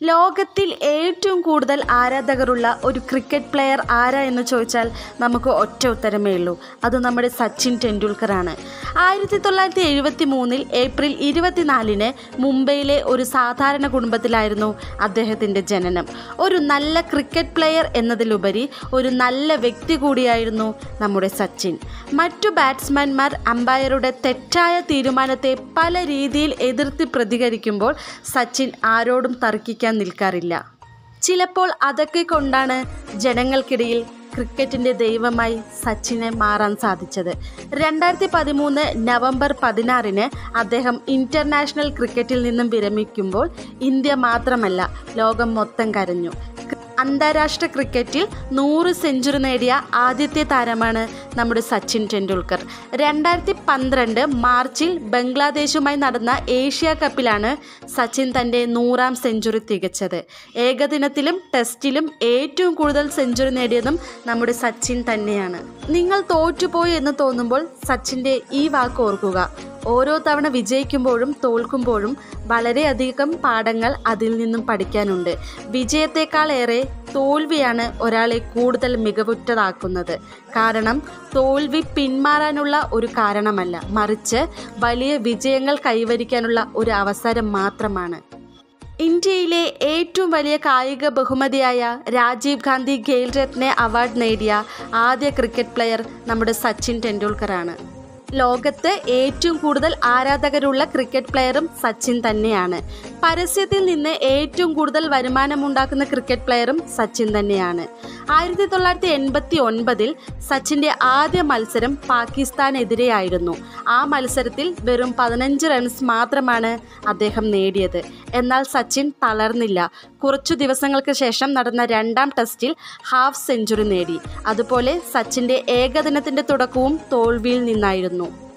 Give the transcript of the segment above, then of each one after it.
ലോകത്തിൽ ഏറ്റവും കൂടുതൽ ആരാധകരുള്ള ഒരു ക്രിക്കറ്റ് പ്ലെയർ ആരാ എന്ന് ചോദിച്ചാൽ നമുക്ക് ഒറ്റ ഉത്തരമേ ഉള്ളൂ അത് നമ്മുടെ സച്ചിൻ ടെണ്ടുൽക്കറാണ് ആയിരത്തി തൊള്ളായിരത്തി എഴുപത്തി മൂന്നിൽ ഏപ്രിൽ ഇരുപത്തിനാലിന് മുംബൈയിലെ ഒരു സാധാരണ കുടുംബത്തിലായിരുന്നു അദ്ദേഹത്തിൻ്റെ ജനനം ഒരു നല്ല ക്രിക്കറ്റ് പ്ലെയർ എന്നതിലുപരി ഒരു നല്ല വ്യക്തി കൂടിയായിരുന്നു നമ്മുടെ സച്ചിൻ മറ്റു ബാറ്റ്സ്മാൻമാർ അമ്പയറുടെ തെറ്റായ തീരുമാനത്തെ പല രീതിയിൽ എതിർത്ത് പ്രതികരിക്കുമ്പോൾ സച്ചിൻ ആരോടും തർക്കിക്കാൻ നിൽക്കാറില്ല ചിലപ്പോൾ അതൊക്കെ കൊണ്ടാണ് ജനങ്ങൾക്കിടയിൽ ക്രിക്കറ്റിൻ്റെ ദൈവമായി സച്ചിനെ മാറാൻ സാധിച്ചത് രണ്ടായിരത്തി പതിമൂന്ന് നവംബർ പതിനാറിന് അദ്ദേഹം ഇൻ്റർനാഷണൽ ക്രിക്കറ്റിൽ നിന്നും വിരമിക്കുമ്പോൾ ഇന്ത്യ മാത്രമല്ല ലോകം മൊത്തം കരഞ്ഞു അന്താരാഷ്ട്ര ക്രിക്കറ്റിൽ നൂറ് സെഞ്ചുറി നേടിയ ആദ്യത്തെ താരമാണ് നമ്മുടെ സച്ചിൻ ടെണ്ടുൽക്കർ രണ്ടായിരത്തി പന്ത്രണ്ട് മാർച്ചിൽ ബംഗ്ലാദേശുമായി നടന്ന ഏഷ്യ കപ്പിലാണ് സച്ചിൻ തൻ്റെ നൂറാം സെഞ്ചുറി തികച്ചത് ഏകദിനത്തിലും ടെസ്റ്റിലും ഏറ്റവും കൂടുതൽ സെഞ്ചുറി നേടിയതും നമ്മുടെ സച്ചിൻ തന്നെയാണ് നിങ്ങൾ തോറ്റുപോയി എന്ന് തോന്നുമ്പോൾ സച്ചിൻ്റെ ഈ വാക്ക് ഓർക്കുക ഓരോ തവണ വിജയിക്കുമ്പോഴും തോൽക്കുമ്പോഴും വളരെയധികം പാഠങ്ങൾ അതിൽ നിന്നും പഠിക്കാനുണ്ട് വിജയത്തെക്കാളേറെ തോൽവിയാണ് ഒരാളെ കൂടുതൽ മികവുറ്റതാക്കുന്നത് കാരണം തോൽവി പിന്മാറാനുള്ള ഒരു കാരണമല്ല മറിച്ച് വലിയ വിജയങ്ങൾ കൈവരിക്കാനുള്ള ഒരു അവസരം മാത്രമാണ് ഇന്ത്യയിലെ ഏറ്റവും വലിയ കായിക ബഹുമതിയായ രാജീവ് ഗാന്ധി ഖേൽ രത്ന അവാർഡ് നേടിയ ആദ്യ ക്രിക്കറ്റ് പ്ലെയർ നമ്മുടെ സച്ചിൻ ടെണ്ടുൽക്കറാണ് ലോകത്ത് ഏറ്റവും കൂടുതൽ ആരാധകരുള്ള ക്രിക്കറ്റ് പ്ലെയറും സച്ചിൻ തന്നെയാണ് പരസ്യത്തിൽ നിന്ന് ഏറ്റവും കൂടുതൽ വരുമാനമുണ്ടാക്കുന്ന ക്രിക്കറ്റ് പ്ലെയറും സച്ചിൻ തന്നെയാണ് ആയിരത്തി തൊള്ളായിരത്തി എൺപത്തി ഒൻപതിൽ സച്ചിൻ്റെ ആദ്യ മത്സരം പാകിസ്ഥാനെതിരെയായിരുന്നു ആ മത്സരത്തിൽ വെറും പതിനഞ്ച് റൺസ് മാത്രമാണ് അദ്ദേഹം നേടിയത് എന്നാൽ സച്ചിൻ തളർന്നില്ല കുറച്ചു ദിവസങ്ങൾക്ക് ശേഷം നടന്ന രണ്ടാം ടെസ്റ്റിൽ ഹാഫ് സെഞ്ചുറി നേടി അതുപോലെ സച്ചിൻ്റെ ഏകദിനത്തിൻ്റെ തുടക്കവും തോൽവിയിൽ നിന്നായിരുന്നു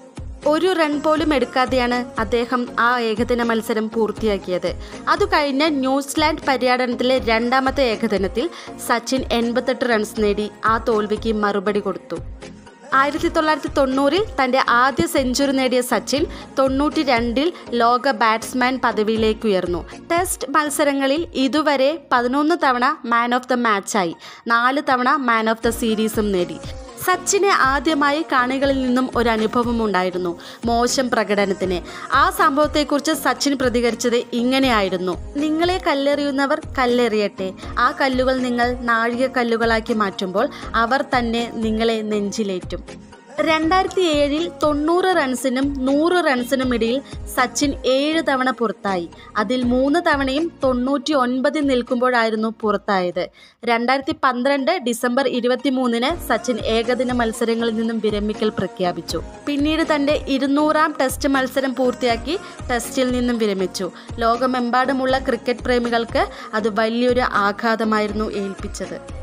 ഒരു റൺ പോലും എടുക്കാതെയാണ് അദ്ദേഹം ആ ഏകദിന മത്സരം പൂർത്തിയാക്കിയത് അത് കഴിഞ്ഞ് ന്യൂസിലാൻഡ് പര്യടനത്തിലെ രണ്ടാമത്തെ ഏകദിനത്തിൽ സച്ചിൻ എൺപത്തെട്ട് റൺസ് നേടി ആ തോൽവിക്ക് മറുപടി കൊടുത്തു ആയിരത്തി തൊള്ളായിരത്തി തൊണ്ണൂറിൽ തൻ്റെ ആദ്യ സെഞ്ചുറി നേടിയ സച്ചിൻ തൊണ്ണൂറ്റി രണ്ടിൽ ലോക ബാറ്റ്സ്മാൻ പദവിയിലേക്ക് ഉയർന്നു ടെസ്റ്റ് മത്സരങ്ങളിൽ ഇതുവരെ പതിനൊന്ന് തവണ മാൻ ഓഫ് ദ മാച്ചായി നാല് തവണ മാൻ ഓഫ് ദ സീരീസും നേടി സച്ചിന് ആദ്യമായി കാണികളിൽ നിന്നും ഒരു അനുഭവം ഉണ്ടായിരുന്നു മോശം പ്രകടനത്തിന് ആ സംഭവത്തെക്കുറിച്ച് സച്ചിൻ പ്രതികരിച്ചത് ഇങ്ങനെയായിരുന്നു നിങ്ങളെ കല്ലെറിയുന്നവർ കല്ലെറിയട്ടെ ആ കല്ലുകൾ നിങ്ങൾ നാഴിക കല്ലുകളാക്കി മാറ്റുമ്പോൾ അവർ തന്നെ നിങ്ങളെ നെഞ്ചിലേറ്റും രണ്ടായിരത്തി ഏഴിൽ തൊണ്ണൂറ് റൺസിനും നൂറ് റൺസിനും ഇടയിൽ സച്ചിൻ ഏഴ് തവണ പുറത്തായി അതിൽ മൂന്ന് തവണയും തൊണ്ണൂറ്റി ഒൻപതിൽ നിൽക്കുമ്പോഴായിരുന്നു പുറത്തായത് രണ്ടായിരത്തി പന്ത്രണ്ട് ഡിസംബർ ഇരുപത്തി മൂന്നിന് സച്ചിൻ ഏകദിന മത്സരങ്ങളിൽ നിന്നും വിരമിക്കൽ പ്രഖ്യാപിച്ചു പിന്നീട് തൻ്റെ ഇരുന്നൂറാം ടെസ്റ്റ് മത്സരം പൂർത്തിയാക്കി ടെസ്റ്റിൽ നിന്നും വിരമിച്ചു ലോകമെമ്പാടുമുള്ള ക്രിക്കറ്റ് പ്രേമികൾക്ക് അത് വലിയൊരു ആഘാതമായിരുന്നു ഏൽപ്പിച്ചത്